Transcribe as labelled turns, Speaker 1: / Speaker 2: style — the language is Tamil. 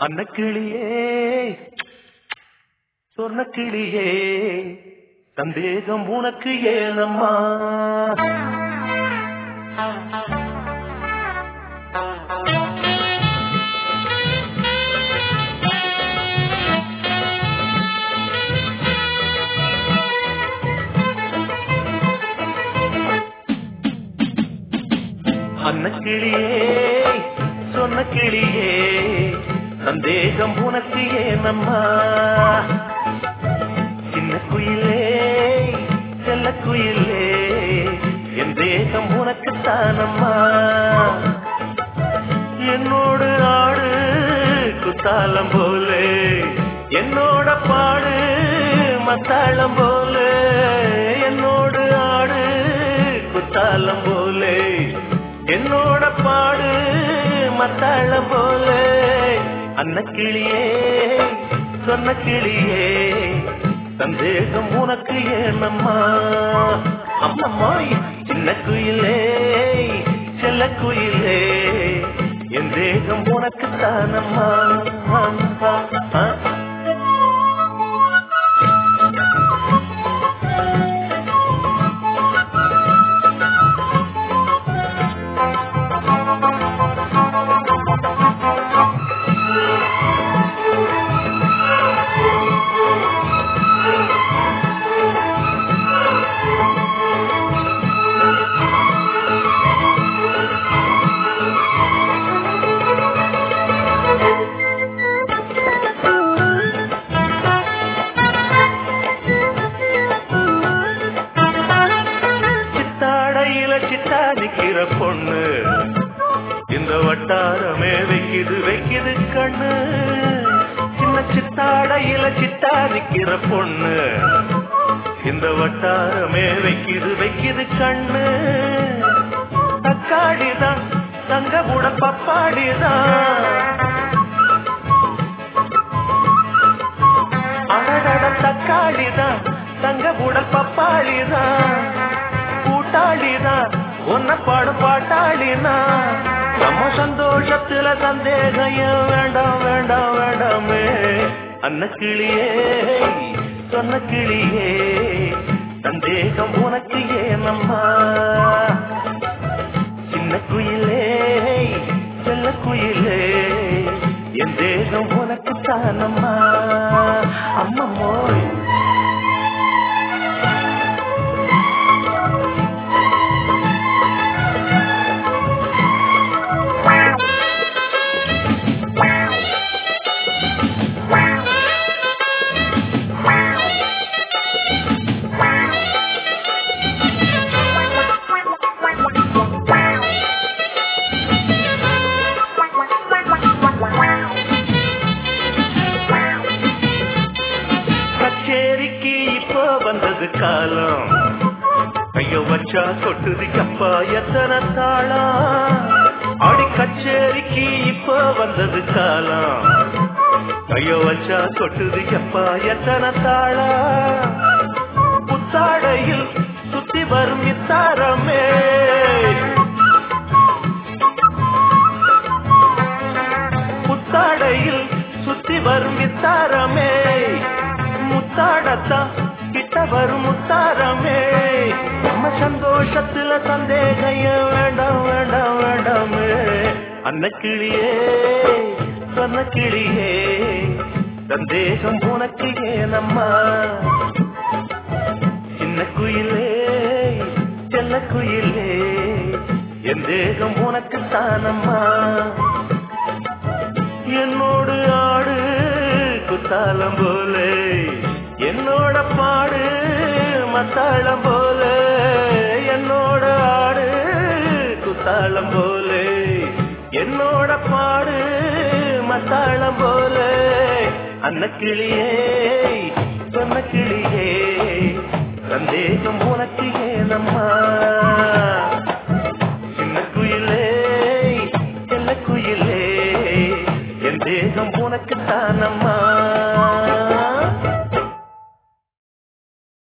Speaker 1: அன்னக்கிளியே சொர்ணக்கிளியே சந்தேகம் உனக்கு ஏனம்மா அன்னக்கிளியே சொன்ன கிளியே சந்தேகம் உனக்கு ஏனம்மா சின்ன குயிலே செல்ல குயிலே என் தேகம் உனக்கு தானம்மா என்னோடு ஆடு குத்தாலம் போலே என்னோட பாடு மத்தாளம் போலே என்னோடு ஆடு குத்தாலம் போலே என்னோட பாடு மத்தாளம் போலே அன்னக்கிளியே சொன்ன கிளியே சந்தேகம் உனக்கு ஏனம்மா அம்மம்மா சின்ன குயிலே செல்ல குயிலே என் தேகம் உனக்கு தானம்மா ஆ, ஆ. சித்தாடையில சித்தா நிக்கிற பொண்ணு இந்த வட்டாரமே வைக்குது வைக்குது கண்ணு சின்ன சித்தாடையில சித்தா நிக்கிற பொண்ணு இந்த வட்டாரமே வைக்குது வைக்குது கண்ணு தக்காளிதான் தங்க கூட பப்பாடிதான் அடடட தக்காளிதான் தங்க கூட பப்பாளிதான் கூட்டாளிதான் உன்ன பாடு பாட்டாளினா நம்ம சந்தோஷத்துல சந்தேகம் ஏன் வேண்டாம் வேண்டாம் வேண்டாமே அன்ன கிளியே சொன்ன கிளியே சந்தேகம் உனக்கு ஏனம்மா சின்ன குயிலே செல்ல குயிலே என் தேகம் உனக்கு தானம்மா அம்மம்மோய் கச்சேரிக்கு இப்போ வந்தது காலம் கைய வச்சா கொட்டுது கப்பா எத்தனை தாளம் ஆடி கச்சேரிக்கு இப்போ வந்தது காலம் கைய வச்சா கொட்டுது கப்பா எத்தனை தாளம் புத்தாடையில் சுத்தி வரும் இத்தாரமே புத்தாடையில் சுத்தி வரும் வித்தாரமே முத்தாடத்தான் கிட்ட வரும் முத்தாரமே நம்ம சந்தோஷத்துல சந்தேகம் வேண்டாம் வேண்டாம் வேண்டாமே அன்ன கிளியே சொன்ன கிளியே சந்தேகம் உனக்கு ஏனம்மா சின்ன குயிலே செல்ல குயிலே என் தேகம் உனக்கு தானம்மா என்னோடு ஆடு குத்தாலம் போல என்னோட பாடு மத்தாளம் போல என்னோட ஆடு குத்தாலம் போல என்னோட பாடு மத்தாளம் போல அன்ன கிளியே சொன்ன கிளியே சந்தேகம் உனக்கு ஏன்